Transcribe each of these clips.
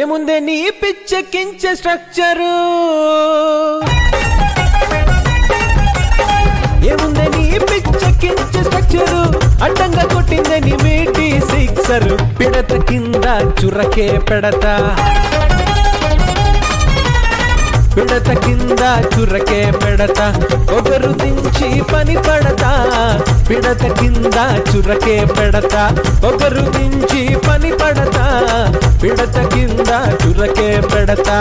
ఏముందే నీ పిచ్చెక్కించే స్ట్రక్చరు ఏముందే నీ పిచ్చెక్కించే స్ట్రక్చరు అడ్డంగా కొట్టిందే నీ మీటి సిక్సర్ పిడత కింద చురకే పెడతా పిడత కింద చురకే పెడత ఒకరు దించి పని పడతా పిడత కింద చురకే పెడత ఒకరు దించి పని పడతా పిడత కింద చురకే పెడతా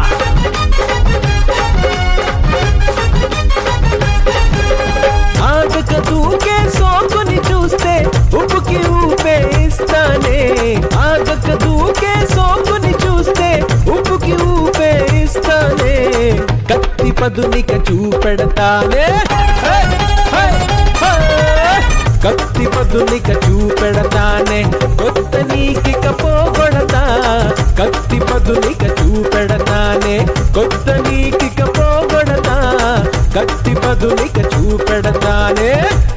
ఆగక దూకే సోకుని చూస్తే ఉప్పుకి ఊపే ఇస్తానే ఆగక దూకే సోకుని చూస్తే ఉప్పుకి ఊపే ఇస్తానే కత్తి పదునిక చూపెడతానే హే, హే, హే. కత్తి పదునిక చూపెడతానే కొత్త నీకిక పోగొడతా కత్తి పదునిక చూపెడతానే కొత్త నీకిక పోగొడతా కత్తి పదునిక చూపెడతానే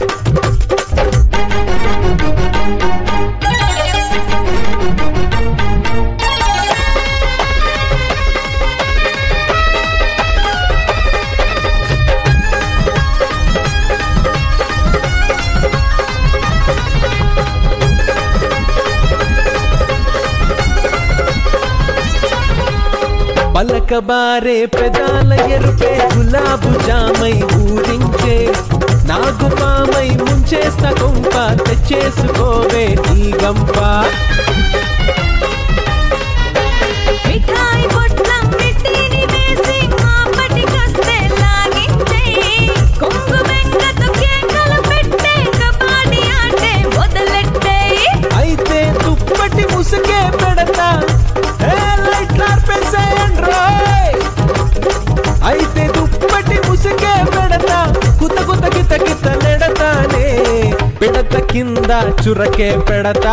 పలకబారే పెదాల ఎరుపే గులాబు జామై ఊరించే నాగుపామై ముంచేస్తా కొంప తెచ్చేసుకోవే నీ గంప మిఠాయి పొట్లం మిట్టిని వేసి మాపటికొస్తే లాగించేయి కొంగు బెంగతో కేకలు పెట్టే కబాడీ ఆటే మొదలెట్టేయి అయితే దుప్పటి ముసుగే పెడతా ఏ లైట్లార్పేసేయండి రోయ్ అయితే దుప్పటి ముసుగే పెడతా కుత కుత కిత కిత నెడతానే పిడత కింద చురకే పెడతా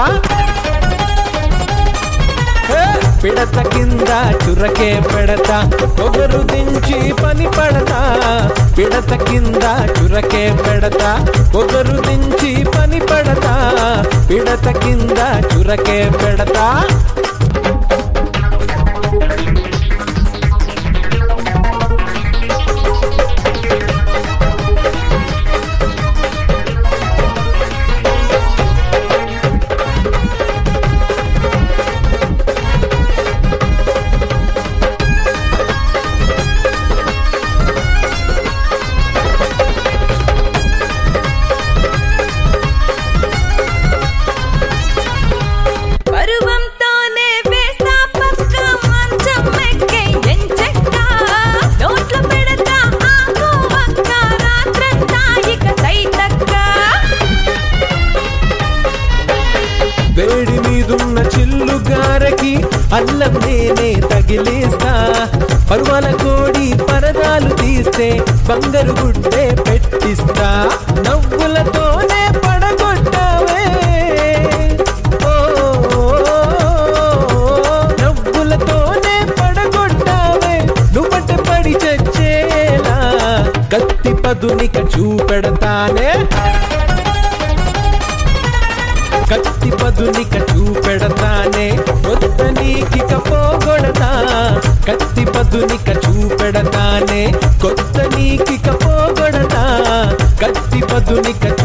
హే! పిడత కింద చురకే పెడతా పొగరు దించి పని పడతా పిడత కింద చురకే పెడతా పొగరు దించి పని పడతా పిడత కింద చురకే పెడతా పరువంతోనే వేస్తా పక్క మంచం ఎక్కే ఎంచెక్క నోట్లో పెడతా ఆకు వక్క రాత్రంతా ఇక తైతక్క వేడి మీదున్న చిల్లు గారకి అల్లం నేనే తగిలేస్తా పరువాల కోడి పరదాలు తీస్తే బంగారు గుడ్డే పెట్టిస్తా నవ్వులతోనే పడగొట్టావే ఓ, నవ్వులతోనే పడగొట్టావే నువ్వంటే పడి చచ్చేలా కత్తి పదునిక చూపెడతానే కత్తి పదునిక చూపెడతానే కొత్త నీకిక పోగొడతా కత్తి పదునిక చూపెడతానే కొత్త నీకిక పోగొడతా కత్తి పదునిక